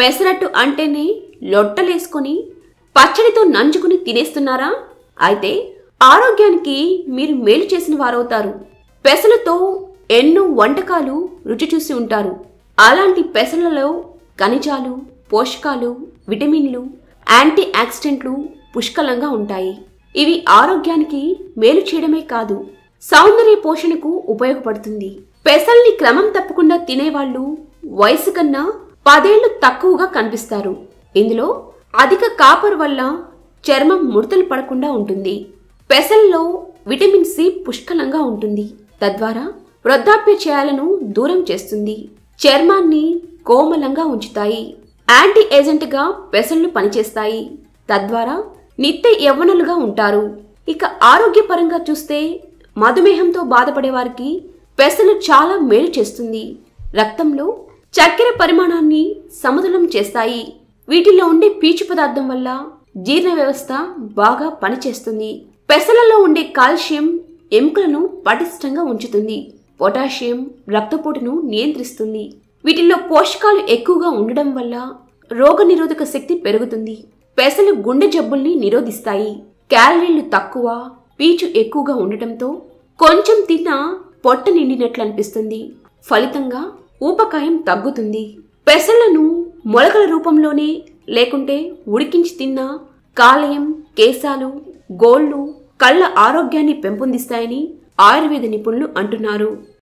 పెసరట్టు అంటేనే లొట్టలేసుకొని పచ్చడితో నంచుకుని తినేస్తున్నారా అయితే ఆరోగ్యానికి మీరు మేలు చేసిన వారవుతారు పెసలతో ఎన్నో వంటకాలు రుచి చూసి ఉంటారు అలాంటి పెసలలో ఖనిజాలు పోషకాలు విటమిన్లు యాంటీ ఆక్సిడెంట్లు పుష్కలంగా ఉంటాయి ఇవి ఆరోగ్యానికి మేలు చేయడమే కాదు సౌందర్య పోషణకు ఉపయోగపడుతుంది పెసల్ని క్రమం తప్పకుండా తినేవాళ్ళు వయసు కన్నా పదేళ్లు తక్కువగా కనిపిస్తారు ఇందులో అధిక కాపర్ వల్ల చర్మం ముడతలు పడకుండా ఉంటుంది పెసల్లో విటమిన్ సి పుష్కలంగా ఉంటుంది తద్వారా వృద్ధాప్య చేయాలను దూరం చేస్తుంది చర్మాన్ని కోమలంగా ఉంచుతాయి యాంటీ ఏజెంట్గా పెసళ్ళు పనిచేస్తాయి తద్వారా నిత్య యవ్వనులుగా ఉంటారు ఇక ఆరోగ్యపరంగా చూస్తే మధుమేహంతో బాధపడే వారికి పెసలు చాలా మేలు చేస్తుంది రక్తంలో చక్కెర పరిమాణాన్ని సమతులం చేస్తాయి వీటిలో ఉండే పీచు పదార్థం వల్ల జీర్ణ వ్యవస్థ బాగా పనిచేస్తుంది పెసలలో ఉండే కాల్షియం ఎముకలను పటిష్టంగా ఉంచుతుంది పొటాషియం రక్తపోటును నియంత్రిస్తుంది వీటిల్లో పోషకాలు ఎక్కువగా ఉండడం వల్ల రోగనిరోధక శక్తి పెరుగుతుంది పెసలు గుండె జబ్బుల్ని నిరోధిస్తాయి క్యాలరీలు తక్కువ పీచు ఎక్కువగా ఉండటంతో కొంచెం తిన్నా పొట్ట నిండినట్లు అనిపిస్తుంది ఫలితంగా ఊపకాయం తగ్గుతుంది పెసలను మొలకల రూపంలోనే లేకుంటే ఉడికించి తిన్నా కాలేయం కేశాలు గోళ్ళు కళ్ళ ఆరోగ్యాన్ని పెంపొందిస్తాయని ఆయుర్వేద నిపుణులు అంటున్నారు